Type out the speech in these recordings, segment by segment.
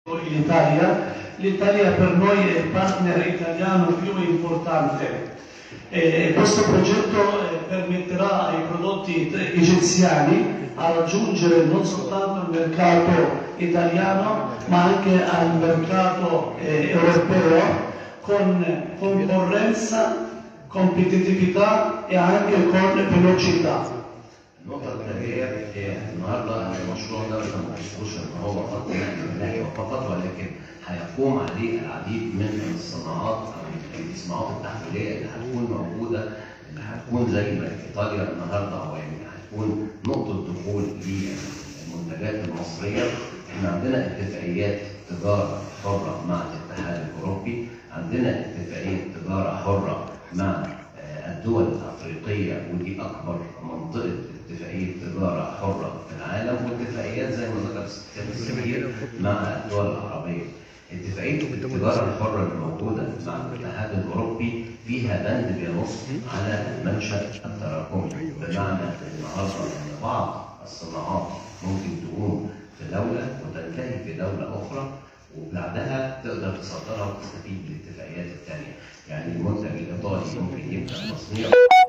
in Italia. L'Italia per noi è il partner italiano più importante. E questo progetto eh, permetterà ai prodotti egiziani a raggiungere non soltanto il mercato italiano ma anche al mercato eh, europeo con concorrenza, competitività e anche con velocità. النقطة الثانية هي النهاردة المشروع ده ما بنشوفوش ان هو فقط ناحية فقط ولكن هيقوم عليه العديد من الصناعات او الصناعات التحويلية اللي هتكون موجودة اللي هتكون زي ما ايطاليا النهارده هو يعني هتكون نقطة دخول للمنتجات المصرية احنا عندنا اتفاقيات تجارة حرة مع الاتحاد الاوروبي عندنا اتفاقية تجارة حرة مع الدول الافريقيه ودي اكبر منطقه اتفاقيه تجاره حره في العالم واتفاقيات زي ما ذكر السفير مع الدول العربيه. اتفاقيه التجاره الحره الموجوده مع الاتحاد الاوروبي فيها بند بينص على المنشا التراكمي بمعنى النهارده ان بعض الصناعات ممكن تقوم في دوله وتنتهي في دوله اخرى وبعدها تقدر تصدرها وتستفيد من الاتفاقيات الثانيه، يعني المنتج الايطالي ممكن يبدا تصنيع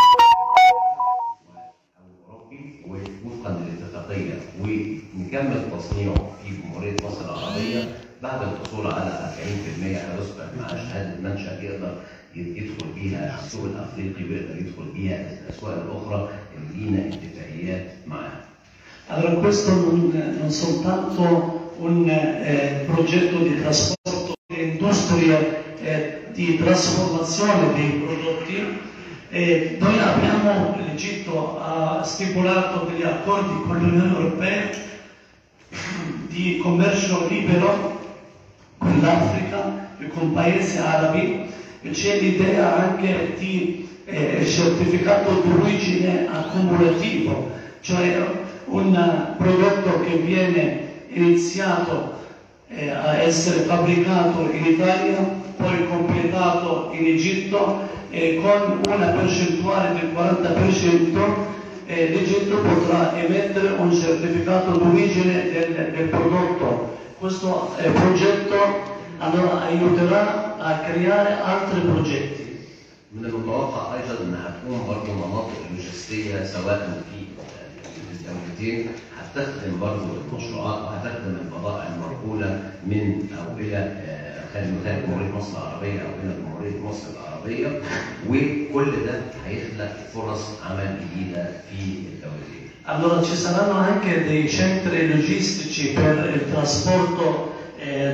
او الاوروبي ووفقا للاتفاقيه ونكمل تصنيعه في جمهوريه مصر العربيه بعد الحصول على 40% هيسبق مع شهاده منشا يقدر يدخل بيها السوق الافريقي ويقدر يدخل بيها الاسواق الاخرى اللي لينا اتفاقيات معاها. Allora questo non, non soltanto un eh, progetto di trasporto e industria eh, di trasformazione dei prodotti. Eh, noi abbiamo, l'Egitto ha stipulato degli accordi con l'Unione Europea di commercio libero con l'Africa e con paesi arabi e c'è l'idea anche di eh, certificato di origine accumulativo, cioè un prodotto che viene iniziato eh, a essere fabbricato in Italia, poi completato in Egitto e con una percentuale del 40% eh, l'Egitto potrà emettere un certificato d'origine del, del prodotto. Questo eh, progetto allora aiuterà a creare altri progetti. من المتوقع ايضا ان هتكون برضه مناطق لوجستيه سواء في الدولتين هتخدم برضه المشروعات وهتخدم البضائع المنقوله من او الى خارج خارج جمهوريه مصر العربيه او الى جمهوريه مصر العربيه وكل ده هيخلق فرص عمل جديده في الدولتين. Allora ci saranno anche dei centri logistici per il trasporto eh,